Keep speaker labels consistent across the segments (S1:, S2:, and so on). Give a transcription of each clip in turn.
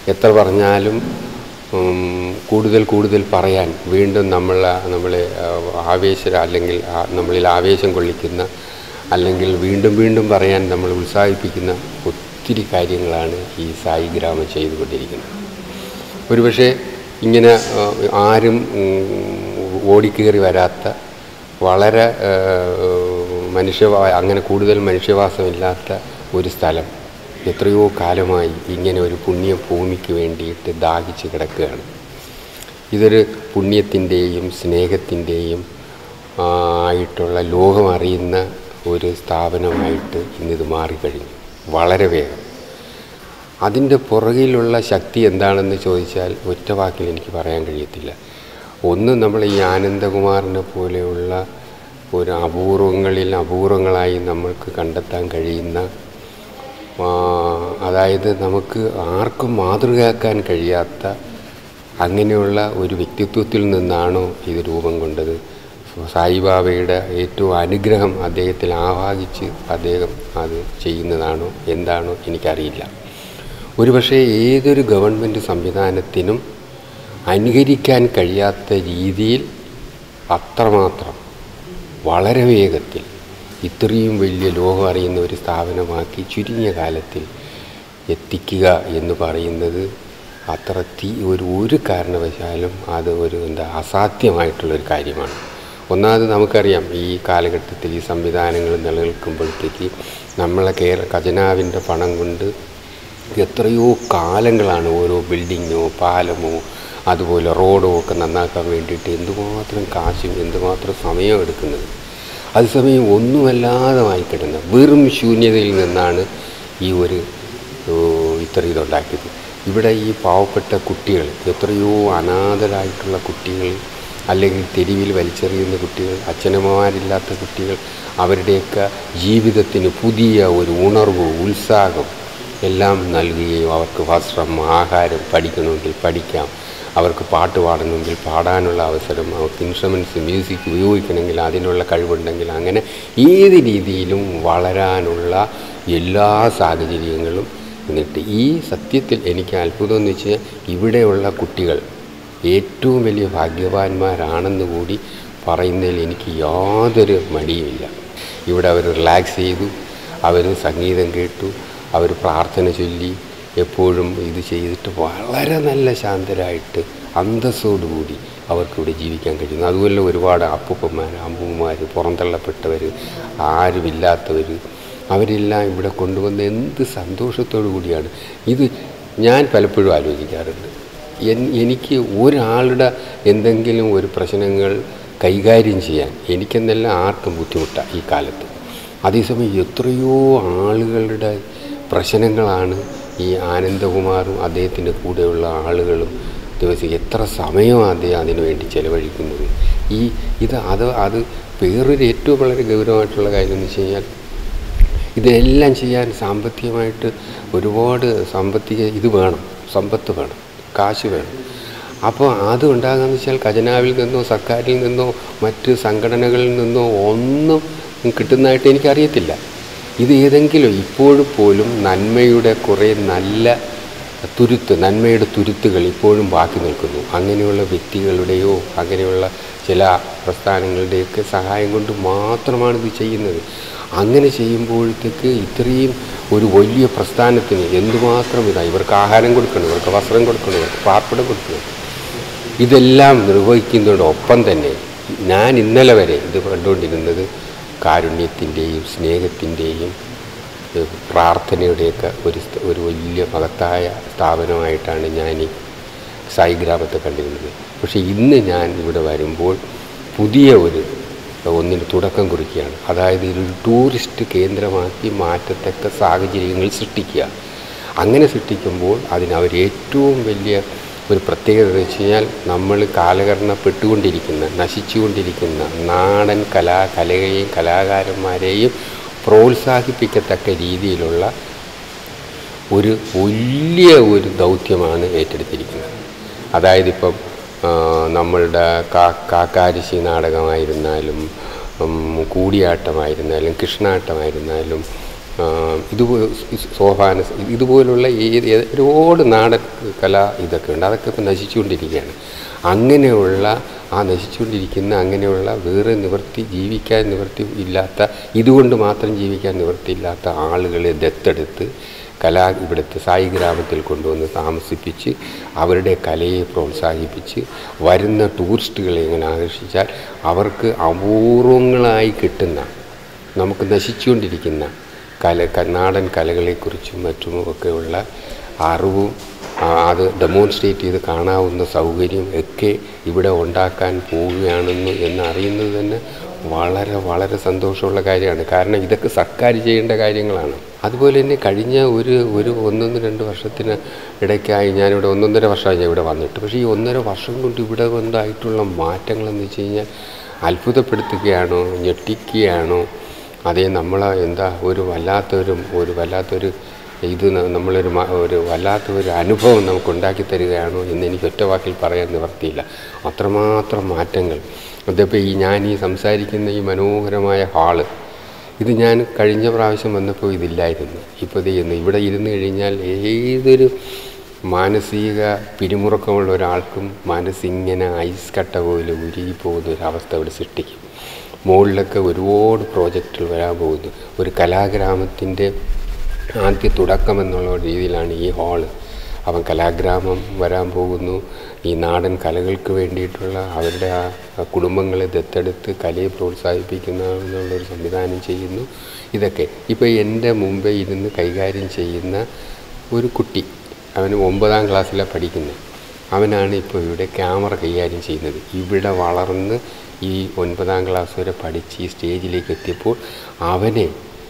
S1: എത്ര പറഞ്ഞാലും ഉം, കൂടുതൽ കൂടുതൽ പറയാൻ വീണ്ടും നമ്മൾ നമ്മളെ ആവേശ അല്ലെങ്കിൽ ആ- നമ്മളിൽ ആവേശം കൊള്ളിക്കുന്ന അല്ലെങ്കിൽ വീണ്ടും വീണ്ടും പറയാൻ നമ്മൾ ഉത്സാഹിപ്പിക്കുന്ന ഒത്തിരി കാര്യങ്ങളാണ് ഈ സായി ഗ്രാമം ചെയ്തുകൊണ്ടിരിക്കുന്നത് ഒരുപക്ഷെ ഇങ്ങനെ ആ, ആരും ഉം, ഓടിക്കേറി വരാത്ത വളരെ ആ, മനുഷ്യവാ അങ്ങനെ കൂടുതൽ മനുഷ്യവാസമില്ലാത്ത ഒരു സ്ഥലം എത്രയോ കാലമായി ഇങ്ങനെ ഒരു പുണ്യ ഭൂമിക്ക് വേണ്ടിയിട്ട് ദാഹിച്ച് കിടക്കുകയാണ് ഇതൊരു പുണ്യത്തിൻ്റെയും സ്നേഹത്തിൻ്റെയും ആ, ആയിട്ടുള്ള ലോകം അറിയുന്ന ഒരു സ്ഥാപനമായിട്ട് ഇന്നിത് മാറിക്കഴിഞ്ഞു വളരെ വേഗം അതിൻ്റെ പുറകിലുള്ള ശക്തി എന്താണെന്ന് ചോദിച്ചാൽ ഒറ്റ വാക്കിൽ എനിക്ക് പറയാൻ കഴിയത്തില്ല ഒന്ന് നമ്മൾ ഈ ആനന്ദകുമാറിനെ പോലെയുള്ള ഒരു അപൂർവങ്ങളിൽ അപൂർവങ്ങളായി നമ്മൾക്ക് കണ്ടെത്താൻ കഴിയുന്ന ആ, അതായത് നമുക്ക് ആർക്കും മാതൃകയാക്കാൻ കഴിയാത്ത അങ്ങനെയുള്ള ഒരു വ്യക്തിത്വത്തിൽ നിന്നാണോ ഇത് രൂപം കൊണ്ടത് സായിബാബയുടെ ഏറ്റവും അനുഗ്രഹം അദ്ദേഹത്തിൽ ആവാഹിച്ച് അദ്ദേഹം അത് ചെയ്യുന്നതാണോ എന്താണോ എനിക്കറിയില്ല ഒരുപക്ഷെ ഏതൊരു ഗവൺമെൻറ് സംവിധാനത്തിനും അനുകരിക്കാൻ കഴിയാത്ത രീതിയിൽ അത്രമാത്രം വളരെ വേഗത്തിൽ ഇത്രയും വലിയ ലോകം അറിയുന്ന ഒരു സ്ഥാപനമാക്കി ചുരുങ്ങിയ കാലത്തിൽ എത്തിക്കുക എന്ന് പറയുന്നത് അത്ര തീ ഒരു ഒരു കാരണവശാലും അത് ഒരു എന്താ അസാധ്യമായിട്ടുള്ളൊരു കാര്യമാണ് ഒന്നാമത് നമുക്കറിയാം ഈ കാലഘട്ടത്തിൽ ഈ സംവിധാനങ്ങൾ നിലനിൽക്കുമ്പോഴത്തേക്ക് നമ്മളെ കേരള ഖജനാവിൻ്റെ പണം കൊണ്ട് എത്രയോ കാലങ്ങളാണ് ഓരോ ബിൽഡിങ്ങോ പാലമോ അതുപോലെ റോഡോ ഒക്കെ നന്നാക്കാൻ വേണ്ടിയിട്ട് എന്തുമാത്രം കാശും എന്തുമാത്രം സമയം എടുക്കുന്നത് അതേസമയം ഒന്നുമല്ലാതെ വായിക്കിടുന്ന വെറും ശൂന്യതയിൽ നിന്നാണ് ഈ ഒരു ഓ, ഇത്ര ഇതുണ്ടാക്കിയത് ഇവിടെ ഈ പാവപ്പെട്ട കുട്ടികൾ എത്രയോ അനാഥരായിട്ടുള്ള കുട്ടികൾ അല്ലെങ്കിൽ തെരുവിൽ വലിച്ചെറിയുന്ന കുട്ടികൾ അച്ഛനമ്മമാരില്ലാത്ത കുട്ടികൾ അവരുടെയൊക്കെ ജീവിതത്തിന് പുതിയ ഒരു ഉണർവ് ഉത്സാഹം എല്ലാം നൽകുകയും അവർക്ക് വസ്ത്രം ആഹാരം പഠിക്കണമെങ്കിൽ പഠിക്കാം അവർക്ക് പാട്ട് പാടണമെങ്കിൽ പാടാനുള്ള അവസരം അവർക്ക് ഇൻസ്ട്രുമെൻറ്റ്സ് മ്യൂസിക് ഉപയോഗിക്കണമെങ്കിൽ അതിനുള്ള കഴിവുണ്ടെങ്കിൽ അങ്ങനെ ഏത് രീതിയിലും വളരാനുള്ള എല്ലാ സാഹചര്യങ്ങളും എന്നിട്ട് ഈ സത്യത്തിൽ എനിക്ക് അത്ഭുതം എന്ന് വെച്ചാൽ ഇവിടെയുള്ള കുട്ടികൾ ഏറ്റവും വലിയ ഭാഗ്യവാന്മാരാണെന്ന് കൂടി പറയുന്നതിൽ എനിക്ക് യാതൊരു മടിയുമില്ല ഇവിടെ അവർ റിലാക്സ് ചെയ്തു അവർ സംഗീതം കേട്ടു അവർ പ്രാർത്ഥന ചൊല്ലി എപ്പോഴും ഇത് ചെയ്തിട്ട് വളരെ നല്ല ശാന്തരായിട്ട് അന്തസ്സോടുകൂടി അവർക്കിവിടെ ജീവിക്കാൻ കഴിയുന്നു അതുപോലെ ഒരുപാട് അപ്പൂപ്പന്മാർ അമ്മൂമ്മമാർ പുറന്തള്ളപ്പെട്ടവർ ആരുമില്ലാത്തവർ അവരെല്ലാം ഇവിടെ കൊണ്ടുവന്ന് എന്ത് സന്തോഷത്തോടു കൂടിയാണ് ഇത് ഞാൻ പലപ്പോഴും ആലോചിക്കാറുണ്ട് എൻ- എനിക്ക് ഒരാളുടെ എന്തെങ്കിലും ഒരു പ്രശ്നങ്ങൾ കൈകാര്യം ചെയ്യാൻ എനിക്കെന്നല്ല ആർക്കും ബുദ്ധിമുട്ടാണ് ഈ കാലത്ത് അതേസമയം എത്രയോ ആളുകളുടെ പ്രശ്നങ്ങളാണ് ഈ ആനന്ദകുമാറും അദ്ദേഹത്തിൻ്റെ കൂടെയുള്ള ആളുകളും ദിവസം എത്ര സമയമാണ് അദ്ദേഹം അതിനു വേണ്ടി ചിലവഴിക്കുന്നത് ഈ ഇത് അത് അത് വേറൊരു ഏറ്റവും വളരെ ഗൗരവമായിട്ടുള്ള കാര്യം എന്ന് വെച്ച് കഴിഞ്ഞാൽ ഇതെല്ലാം ചെയ്യാൻ സാമ്പത്തികമായിട്ട് ഒരുപാട് സാമ്പത്തിക ഇത് വേണം സമ്പത്ത് വേണം കാശ് വേണം അപ്പോൾ അത് ഉണ്ടാകാന്ന് വെച്ചാൽ ഖജനാവിൽ നിന്നോ സർക്കാരിൽ നിന്നോ മറ്റ് സംഘടനകളിൽ നിന്നോ ഒന്നും കിട്ടുന്നതായിട്ട് എനിക്കറിയത്തില്ല ഇത് ഏതെങ്കിലും ഇപ്പോഴും പോലും നന്മയുടെ കുറേ നല്ല തുരുത്ത് നന്മയുടെ തുരുത്തുകൾ ഇപ്പോഴും ബാക്കി നിൽക്കുന്നു അങ്ങനെയുള്ള വ്യക്തികളുടെയോ അങ്ങനെയുള്ള ചില പ്രസ്ഥാനങ്ങളുടെയൊക്കെ സഹായം കൊണ്ട് മാത്രമാണ് ഇത് ചെയ്യുന്നത് അങ്ങനെ ചെയ്യുമ്പോഴത്തേക്ക് ഇത്രയും ഒരു വലിയ പ്രസ്ഥാനത്തിന് എന്തുമാത്രം ഇതാണ് ഇവർക്ക് ആഹാരം കൊടുക്കണം ഇവർക്ക് വസ്ത്രം കൊടുക്കണം ഇവർക്ക് പാർപ്പിടം കൊടുക്കണം ഇതെല്ലാം നിർവഹിക്കുന്നതോടൊപ്പം തന്നെ ഞാൻ ഇന്നലെ വരെ ഇത് കണ്ടുകൊണ്ടിരുന്നത് കാരുണ്യത്തിൻ്റെയും സ്നേഹത്തിൻ്റെയും ഏഹ് പ്രാർത്ഥനയുടെയൊക്കെ ഒരു സ്ഥ- ഒരു വലിയ മഹത്തായ സ്ഥാപനമായിട്ടാണ് ഞാൻ ഈ സായി ഗ്രാമത്തെ കണ്ടിരുന്നത് പക്ഷേ ഇന്ന് ഞാൻ ഇവിടെ വരുമ്പോൾ പുതിയ ഒരു ഒന്നിന് തുടക്കം കുറിക്കുകയാണ് അതായത് ഇതൊരു ടൂറിസ്റ്റ് കേന്ദ്രമാക്കി മാറ്റത്തക്ക സാഹചര്യങ്ങൾ സൃഷ്ടിക്കുക അങ്ങനെ സൃഷ്ടിക്കുമ്പോൾ അതിന് അവർ ഏറ്റവും വലിയ ഒരു പ്രത്യേകത എന്ന് വെച്ച് കഴിഞ്ഞാൽ നമ്മൾ കാലകരണപ്പെട്ടുകൊണ്ടിരിക്കുന്ന നശിച്ചുകൊണ്ടിരിക്കുന്ന നാടൻ കലാ കലയെയും കലാകാരന്മാരെയും പ്രോത്സാഹിപ്പിക്കത്തക്ക രീതിയിലുള്ള ഒരു വലിയ ഒരു ദൗത്യമാണ് ഏറ്റെടുത്തിരിക്കുന്നത് അതായത് ഇപ്പം ആ, നമ്മളുടെ കാ കാക്കാരിശി നാടകമായിരുന്നാലും ഉം, കൂടിയാട്ടമായിരുന്നാലും കൃഷ്ണാട്ടമായിരുന്നാലും ഇതുപോലെ സോപാന ഇതുപോലുള്ള ഏത് ഏത് ഒരുപാട് നാടൻ കല ഇതൊക്കെ ഉണ്ട് അതൊക്കെ ഇപ്പോൾ നശിച്ചുകൊണ്ടിരിക്കുകയാണ് അങ്ങനെയുള്ള ആ നശിച്ചുകൊണ്ടിരിക്കുന്ന അങ്ങനെയുള്ള വേറെ നിവൃത്തി ജീവിക്കാൻ നിവൃത്തി ഇല്ലാത്ത ഇതുകൊണ്ട് മാത്രം ജീവിക്കാൻ നിവൃത്തിയില്ലാത്ത ആളുകളെ ദത്തെടുത്ത് കലാ ഇവിടുത്തെ സായി ഗ്രാമത്തിൽ കൊണ്ടുവന്ന് താമസിപ്പിച്ച് അവരുടെ കലയെ പ്രോത്സാഹിപ്പിച്ച് വരുന്ന ടൂറിസ്റ്റുകളെ ഇങ്ങനെ ആകർഷിച്ചാൽ അവർക്ക് അപൂർവങ്ങളായി കിട്ടുന്ന നമുക്ക് നശിച്ചുകൊണ്ടിരിക്കുന്ന കല ക- നാടൻ കലകളെക്കുറിച്ചും മറ്റുമൊക്കെയുള്ള അറിവും ആ, അത് ഡെമോൺസ്ട്രേറ്റ് ചെയ്ത് കാണാവുന്ന സൗകര്യം ഒക്കെ ഇവിടെ ഉണ്ടാക്കാൻ പോവുകയാണെന്ന് എന്നറിയുന്നത് തന്നെ വളരെ വളരെ സന്തോഷമുള്ള കാര്യമാണ് കാരണം ഇതൊക്കെ സർക്കാർ ചെയ്യേണ്ട കാര്യങ്ങളാണ് അതുപോലെ തന്നെ കഴിഞ്ഞ ഒരു ഒരു ഒന്നൊന്ന് രണ്ട് വർഷത്തിന് ഇടയ്ക്കായി ഞാനിവിടെ ഒന്നൊന്നര വർഷമായി ഞാൻ ഇവിടെ വന്നിട്ട് പക്ഷേ ഈ ഒന്നര വർഷം കൊണ്ട് ഇവിടെ വന്നായിട്ടുള്ള മാറ്റങ്ങളെന്ന് വെച്ച് കഴിഞ്ഞാൽ അത്ഭുതപ്പെടുത്തുകയാണോ ഞെട്ടിക്കുകയാണോ അതേ നമ്മൾ എന്താ ഒരു വല്ലാത്തൊരു ഒരു വല്ലാത്തൊരു ഇത് ന- നമ്മളൊരു മ- ഒരു വല്ലാത്തൊരു അനുഭവം നമുക്ക് ഉണ്ടാക്കി തരികയാണോ എന്ന് എനിക്ക് ഒറ്റ വാക്കിൽ പറയാൻ നിവർത്തിയില്ല അത്രമാത്രം മാറ്റങ്ങൾ അതിപ്പോൾ ഈ ഞാൻ ഈ സംസാരിക്കുന്ന ഈ മനോഹരമായ ഹാള് ഇത് ഞാൻ കഴിഞ്ഞ പ്രാവശ്യം വന്നപ്പോൾ ഇതില്ലായിരുന്നു ഇപ്പോൾ ഇത് ചെയ്യുന്നു ഇവിടെ ഇരുന്ന് കഴിഞ്ഞാൽ ഏതൊരു മാനസിക പിരിമുറുക്കമുള്ള ഒരാൾക്കും മനസ്സിങ്ങനെ ഐസ് കട്ട പോലെ ഉരുകി പോകുന്ന ഒരവസ്ഥ ഇവിടെ സൃഷ്ടിക്കും മുകളിലൊക്കെ ഒരുപാട് പ്രോജക്റ്റുകൾ വരാൻ പോകുന്നു ഒരു കലാഗ്രാമത്തിൻ്റെ ആദ്യ തുടക്കം എന്നുള്ള രീതിയിലാണ് ഈ ഹാള് അവൻ കലാഗ്രാമം വരാൻ പോകുന്നു ഈ നാടൻ കലകൾക്ക് വേണ്ടിയിട്ടുള്ള അവരുടെ ആ ആ കുടുംബങ്ങളെ ദത്തെടുത്ത് കലയെ പ്രോത്സാഹിപ്പിക്കുന്ന എന്നുള്ളൊരു സംവിധാനം ചെയ്യുന്നു ഇതൊക്കെ ഇപ്പോൾ എൻ്റെ മുമ്പേ ഇരുന്ന് കൈകാര്യം ചെയ്യുന്ന ഒരു കുട്ടി അവന് ഒമ്പതാം ക്ലാസ്സിലാണ് പഠിക്കുന്നത് അവനാണ് ഇപ്പോൾ ഇവിടെ ക്യാമറ കൈകാര്യം ചെയ്യുന്നത് ഇവിടെ വളർന്ന് ഈ ഒൻപതാം ക്ലാസ് വരെ പഠിച്ച് ഈ സ്റ്റേജിലേക്ക് എത്തിയപ്പോൾ അവനെ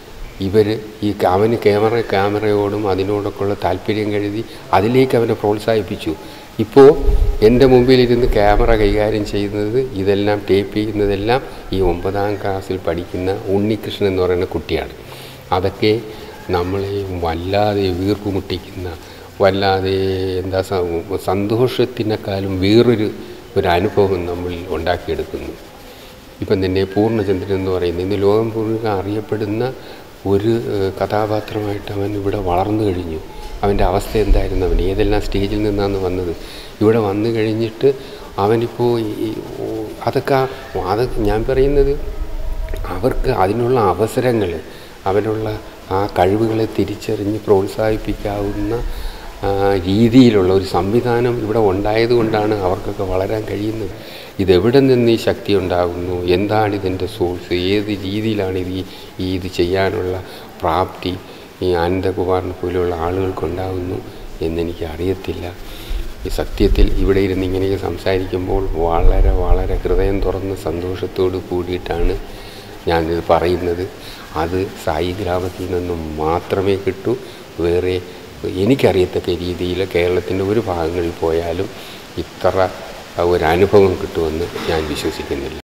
S1: ഇവർ ഈ ക- അവന് ക്യാമറ ക്യാമറയോടും അതിനോടൊക്കെയുള്ള താല്പര്യം കരുതി അതിലേക്ക് അവനെ പ്രോത്സാഹിപ്പിച്ചു ഇപ്പോൾ എൻ്റെ മുമ്പിലിരുന്ന് ക്യാമറ കൈകാര്യം ചെയ്യുന്നത് ഇതെല്ലാം ടേപ്പ് ചെയ്യുന്നതെല്ലാം ഈ ഒമ്പതാം ക്ലാസ്സിൽ പഠിക്കുന്ന ഉണ്ണികൃഷ്ണൻ എന്ന് പറയുന്ന കുട്ടിയാണ് അതൊക്കെ നമ്മളെ വല്ലാതെ വീർപ്പ് മുട്ടിക്കുന്ന വല്ലാതെ എന്താ സ- സന്തോഷത്തിനേക്കാളും വേറൊരു ഒരു അനുഭവം നമ്മളിൽ ഉണ്ടാക്കിയെടുക്കുന്നു ഇപ്പം തന്നെ പൂർണ്ണചന്ദ്രൻ എന്ന് പറയുന്നത് ഇന്ന് ലോകം മുഴുവൻ അറിയപ്പെടുന്ന ഒരു ഏഹ്, കഥാപാത്രമായിട്ട് അവൻ ഇവിടെ വളർന്നു കഴിഞ്ഞു അവൻ്റെ അവസ്ഥ എന്തായിരുന്നു അവൻ ഏതെല്ലാം സ്റ്റേജിൽ നിന്നാണ് വന്നത് ഇവിടെ വന്നു കഴിഞ്ഞിട്ട് അവനിപ്പോൾ ഈ ഓ- അതൊക്കെ അത് ഞാൻ പറയുന്നത് അവർക്ക് അതിനുള്ള അവസരങ്ങൾ അവനുള്ള ആ കഴിവുകളെ തിരിച്ചറിഞ്ഞ് പ്രോത്സാഹിപ്പിക്കാവുന്ന ആ, രീതിയിലുള്ള ഒരു സംവിധാനം ഇവിടെ ഉണ്ടായതുകൊണ്ടാണ് അവർക്കൊക്കെ വളരാൻ കഴിയുന്നത് ഇതെവിടെ നിന്ന് ഈ ശക്തി ഉണ്ടാകുന്നു എന്താണ് ഇതിൻ്റെ സോഴ്സ് ഏത് രീതിയിലാണ് ഇത് ഈ- ഈ ഇത് ചെയ്യാനുള്ള പ്രാപ്തി ഈ അനന്തകുമാറിനെ പോലെയുള്ള ആളുകൾക്കുണ്ടാകുന്നു എന്നെനിക്ക് അറിയത്തില്ല ഈ സത്യത്തിൽ ഇവിടെ ഇരുന്ന് ഇങ്ങനെയൊക്കെ സംസാരിക്കുമ്പോൾ വളരെ വളരെ ഹൃദയം തുറന്ന് സന്തോഷത്തോട് കൂടിയിട്ടാണ് ഞാനിത് പറയുന്നത് അത് സായി ഗ്രാമത്തിൽ നിന്നും മാത്രമേ കിട്ടൂ വേറെ എനിക്കറിയത്തക്ക രീതിയിൽ കേരളത്തിൻ്റെ ഒരു ഭാഗങ്ങളിൽ പോയാലും ഇത്ര ഒരു അനുഭവം കിട്ടുമെന്ന് ഞാൻ വിശ്വസിക്കുന്നില്ല